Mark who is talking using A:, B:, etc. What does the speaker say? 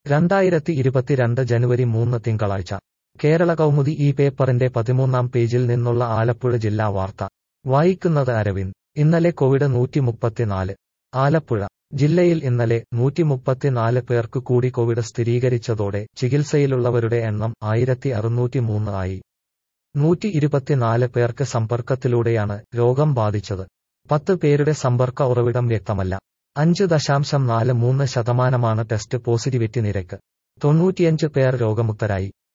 A: രണ്ടായിരത്തി ഇരുപത്തിരണ്ട് ജനുവരി മൂന്ന് തിങ്കളാഴ്ച കേരള കൗമുദി ഈ പേപ്പറിന്റെ പതിമൂന്നാം പേജിൽ നിന്നുള്ള ആലപ്പുഴ ജില്ലാ വാർത്ത വായിക്കുന്നത് അരവിന്ദ് ഇന്നലെ കോവിഡ് നൂറ്റിമുപ്പത്തിനാല് ആലപ്പുഴ ജില്ലയിൽ ഇന്നലെ നൂറ്റിമുപ്പത്തിനാല് പേർക്ക് കൂടി കോവിഡ് സ്ഥിരീകരിച്ചതോടെ ചികിത്സയിലുള്ളവരുടെ എണ്ണം ആയിരത്തി അറുന്നൂറ്റി മൂന്ന് ആയി നൂറ്റി ഇരുപത്തിനാല് പേർക്ക് സമ്പർക്കത്തിലൂടെയാണ് രോഗം ബാധിച്ചത് പത്ത് പേരുടെ സമ്പർക്ക ഉറവിടം വ്യക്തമല്ല അഞ്ച് ദശാംശം നാല് മൂന്ന് ശതമാനമാണ് ടെസ്റ്റ് പോസിറ്റിവിറ്റി നിരക്ക് തൊണ്ണൂറ്റിയഞ്ച് പേർ രോഗമുക്തരായി